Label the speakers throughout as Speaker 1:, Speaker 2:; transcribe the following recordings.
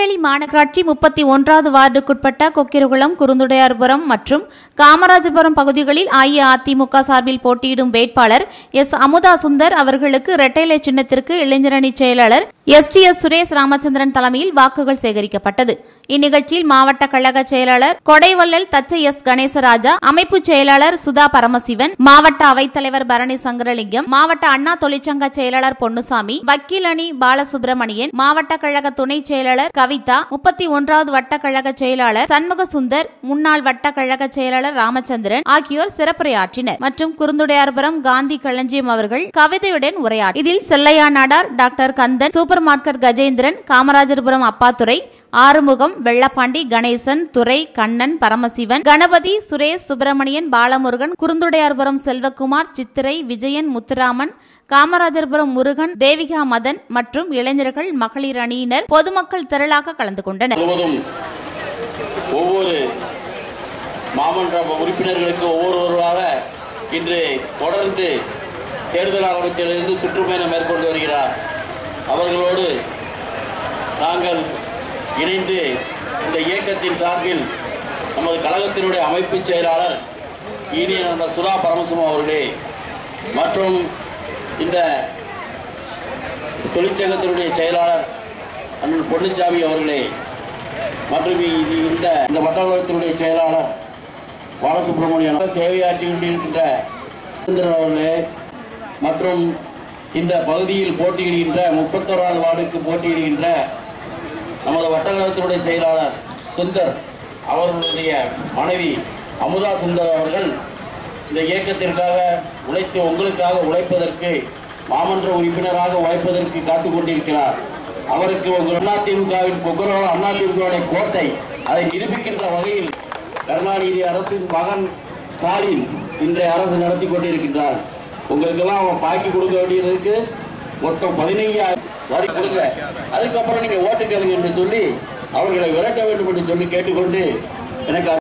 Speaker 1: நெய்வேலி மாநகராட்சி முப்பத்தி ஒன்றாவது வார்டுக்குட்பட்ட கொக்கிரகுளம் குறுந்துடையார்புரம் மற்றும் காமராஜபுரம் பகுதிகளில் அஇஅதிமுக சார்பில் போட்டியிடும் வேட்பாளர் எஸ் அமுதா சுந்தர் அவர்களுக்கு இரட்டைலை சின்னத்திற்கு இளைஞரணி செயலாளர் S T S Suresh Ramachandran தலைமையில் வாக்குகள் சேகரிக்கப்பட்டது இந்நிகழ்ச்சியில் மாவட்ட கழக செயலாளர் கொடைவள்ளல் தச்சை எஸ் கணேசராஜா அமைப்பு செயலாளர் சுதா பரமசிவன் மாவட்ட அவைத்தலைவர் பரணி சங்கரலிங்கம் மாவட்ட அண்ணா தொழிற்சங்க செயலாளர் பொன்னுசாமி வக்கீல் அணி பாலசுப்ரமணியன் மாவட்ட கழக துணை செயலாளர் கவிதா முப்பத்தி ஒன்றாவது வட்ட கழக செயலாளர் சண்முக சுந்தர் முன்னாள் வட்ட கழக செயலாளர் ராமச்சந்திரன் ஆகியோர் சிறப்புரையாற்றினர் மற்றும் குறுந்துடையார்புரம் காந்தி களஞ்சியம் அவர்கள் கவிதையுடன் உரையாற்றி இதில் Chellaiah Nadar doctor Kandan super market Gajendran Kamarajarpuram Appadurai Arumugam Vellapandi Ganesan Durai Kannan Paramasivan Ganapathi Suresh Subramanian Balamurugan Kurunthudaiyarpuram Selvakumar Chithirai Vijayan Muthuraman Kamarajarpuram Murugan Devika Madan மற்றும் இளைஞர்கள் மகளிர் அணியினர் பொதுமக்கள் திரளாக கலந்து கொண்டனர்
Speaker 2: முழுவதும் ஒவ்வொரு மாமன்ற உறுப்பினர்களுக்கு ஒவ்வொருவராக இன்று தொடர்ந்து தேர்தல் ஆரம்பத்திலிருந்து சுற்றுப்பயணம் மேற்கொண்டு வருகிறார் அவர்களோடு நாங்கள் இணைந்து இந்த இயக்கத்தின் சார்பில் நமது கழகத்தினுடைய அமைப்பு செயலாளர் இனிய நம்ம சுதா பரமசிவம் அவர்களே மற்றும் இந்த தொழிற்சங்கத்தினுடைய செயலாளர் அண்ணன் பொன்னுச்சாமி அவர்களே மற்றும் இ- இந்த இந்த வட்டவளத்தினுடைய செயலாளர் பாலசுப்ரமணியன் சேவையாற்றி கொண்டிருக்கின்ற சுந்தரன் அவர்களே மற்றும் இந்த பகுதியில் போட்டியிடுகின்ற முப்பத்தோராவது வார்டுக்கு போட்டியிடுகின்ற நமது வட்டக்கழகத்தினுடைய செயலாளர் சுந்தர் அவர்களுடைய மனைவி அமுதா சுந்தர் அவர்கள் இந்த இயக்கத்திற்காக உழைத்து உங்களுக்காக உழைப்பதற்கு மாமன்ற உறுப்பினராக உழைப்பதற்கு காத்துக் கொண்டிருக்கிறார் அவருக்கு உங்கள் அதிமுகவின் குக்கரோட அதிமுகவுடைய கோட்டை அதை நிரூபிக்கின்ற வகையில் கருணாநிதி அரசின் மகன் ஸ்டாலின் இன்றைய அரசு நடத்தி கொண்டிருக்கின்றார் உங்களுக்கெல்லாம் அவன் பாக்கி கொடுக்க வேண்டியதுக்கு மொத்தம் பதினைஞ்சாயிரம் வரி கொடுங்க அதுக்கப்புறம் நீங்க ஓட்டு கேளுங்க என்று சொல்லி அவர்களை விரட்ட வேண்டும் என்று சொல்லி கேட்டுக்கொண்டு எனக்கு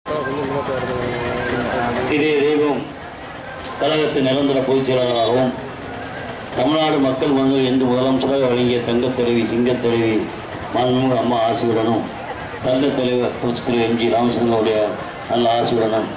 Speaker 2: இதே தெய்வம் கழகத்தின் நிரந்தர பொதுச் செயலாளராகவும் தமிழ்நாடு மக்கள் மன்றம் என்று முதலமைச்சராக வழங்கிய தங்கத் தலைவி சிங்கத் தலைவி மாண்புமிகு அம்மா ஆசியுடனும் தங்கத் தலைவர் புரட்சி திரு எம்ஜி ராமச்சந்திரனுடைய நல்ல ஆசியுடனும்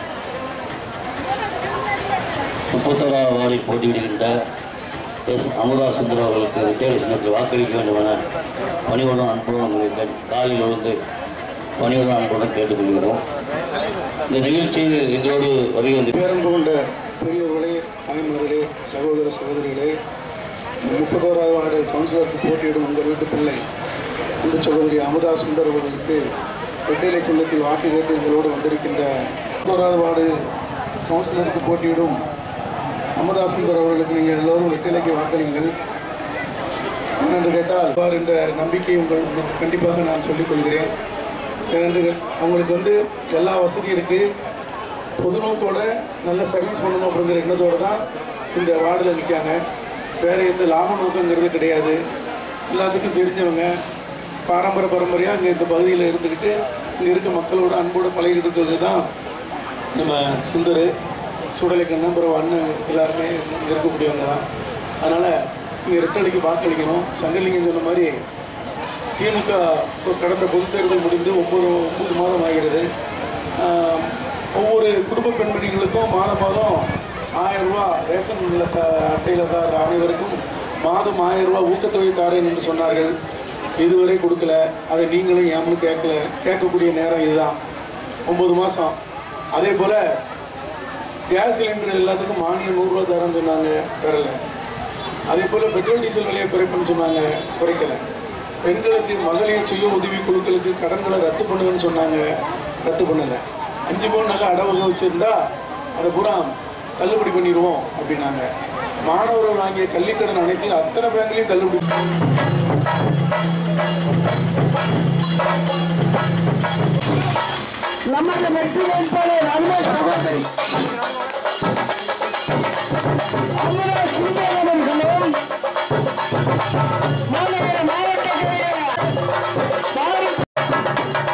Speaker 2: முப்பத்தோராவது வார்டில் போட்டியிடுகின்ற எஸ் அமுதா சுந்தர் அவர்களுக்கு ரிட்டையர் சின்னத்தில் வாக்களிக்க வேண்டும் என பணிவுடன் அன்புடன் உங்களை காலில் விழுந்து பணிவுடன் அன்புடன் கேட்டுக்கொள்கிறோம் இந்த நிகழ்ச்சியில் எங்களோடு வருகின்ற
Speaker 3: பேரன்பு கொண்ட பெரியவர்களே தாய்மார்களே சகோதர சகோதரிகளே முப்பத்தோராவது வார்டு கவுன்சிலருக்கு போட்டியிடும் உங்கள் வீட்டு பிள்ளை அன்பு சகோதரி அமுதா சுந்தர் அவர்களுக்கு வெற்றிலை சின்னத்தில் வாக்கு கேட்டு எங்களோடு வந்திருக்கின்ற முப்பத்தோராவது வார்டு கவுன்சிலருக்கு போட்டியிடும் அமுதா சுந்தர் அவர்களுக்கு நீங்கள் எல்லோரும் வெற்றிலைக்கு வாக்களியுங்கள் ஏனென்று கேட்டால் இவ்வாறு என்ற நம்பிக்கை உங்கள் உங்களுக்கு கண்டிப்பாக நான் சொல்லிக் கொள்கிறேன் ஏனென்று அவங்களுக்கு வந்து எல்லா வசதியும் இருக்குது பொதுநோக்கோட நல்ல சர்வீஸ் பண்ணணும் அப்படிங்கிற எண்ணத்தோடு தான் இந்த வார்டில் நிற்காங்க வேறு எந்த லாப நோக்கங்கிறது கிடையாது எல்லாத்துக்கும் தெரிஞ்சவங்க பாரம்பரிய பரம்பரையாக இங்கே இந்த பகுதியில் இருந்துக்கிட்டு இங்கே இருக்க மக்களோட அன்போடு பழகிட்டு இருக்கிறது தான் நம்ம சுந்தர் சுடலை கண்ணம்புரம் அண்ணன் எல்லாருமே இங்கே இருக்கக்கூடியவங்க தான் அதனால் இங்கே ரெட்டடிக்கு வாக்களிக்கணும் சங்கலிங்கம் சொன்ன மாதிரி திமுக இப்போ கடந்த பொதுத் தேர்தல் முடிந்து ஒம்பது ஒம்பது மாதம் ஆகிறது ஆஹ், ஒவ்வொரு குடும்ப பெண்மணிகளுக்கும் மாதம் மாதம் ஆயிரம் ரூபா ரேஷன் இல்ல- அட்டையில் தார் அனைவருக்கும் மாதம் ஆயிரம் ரூபா ஊக்கத்தொகை தாரேன் என்று சொன்னார்கள் இதுவரை கொடுக்கல அதை நீங்களும் ஏமலும் கேட்கல கேட்கக்கூடிய நேரம் இதுதான் ஒம்பது மாதம் அதே போல் கேஸ் சிலிண்டர் எல்லாத்துக்கும் மானியம் நூறுரூவா தரேன்னு சொன்னாங்க தரலை அதே போல் பெட்ரோல் டீசல் விலையை குறைப்புன்னு சொன்னாங்க குறைக்கல பெண்களுக்கு மகளிர் சுய உதவி குழுக்களுக்கு கடன்களை ரத்து பண்ணுங்கன்னு சொன்னாங்க ரத்து பண்ணலை அஞ்சு பவுன் நகை அடவு வச்சுருந்தா அதை பூரா தள்ளுபடி பண்ணிடுவோம் அப்படின்னாங்க மாணவர்கள் வாங்கிய கல்விக்கடன் அனைத்தையும் அத்தனை பேங்க்லையும் தள்ளுபடி
Speaker 4: நமது வெற்றி வேட்பாளர் அன்பு சகோதரி அமுதா சுந்தர் அவர்களும் மாநகர மாவட்ட செயலர் பாரதி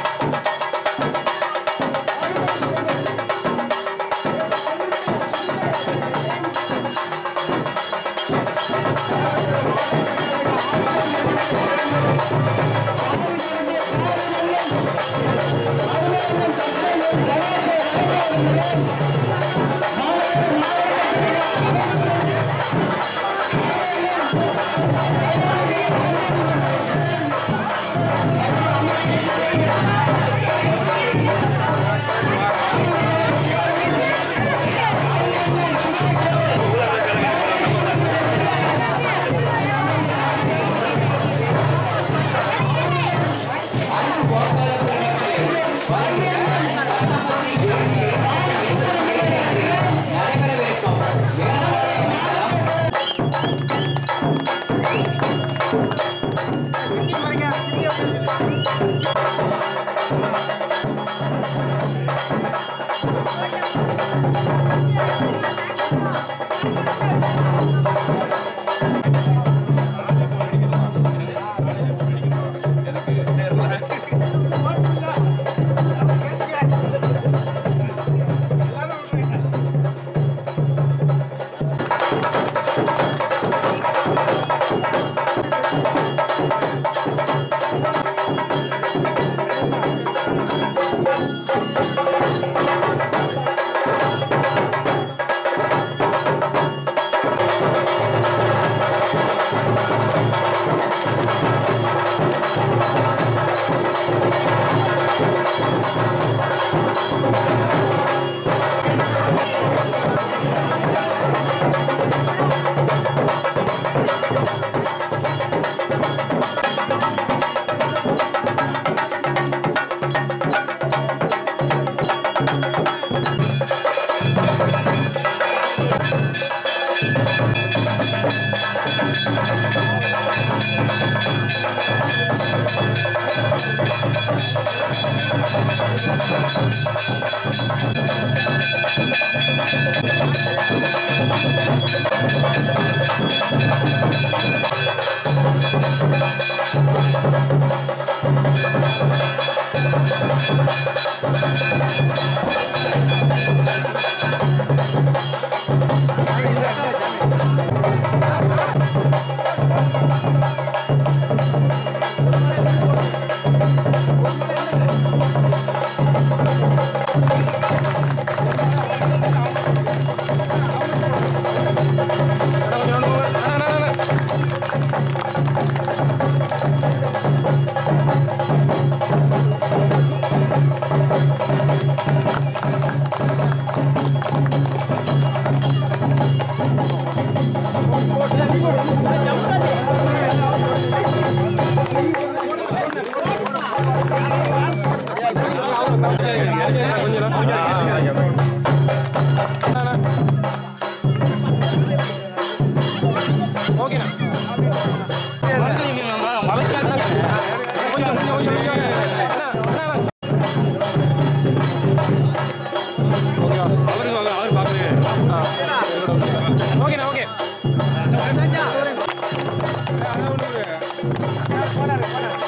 Speaker 5: ஓகேண்ணா ஓகே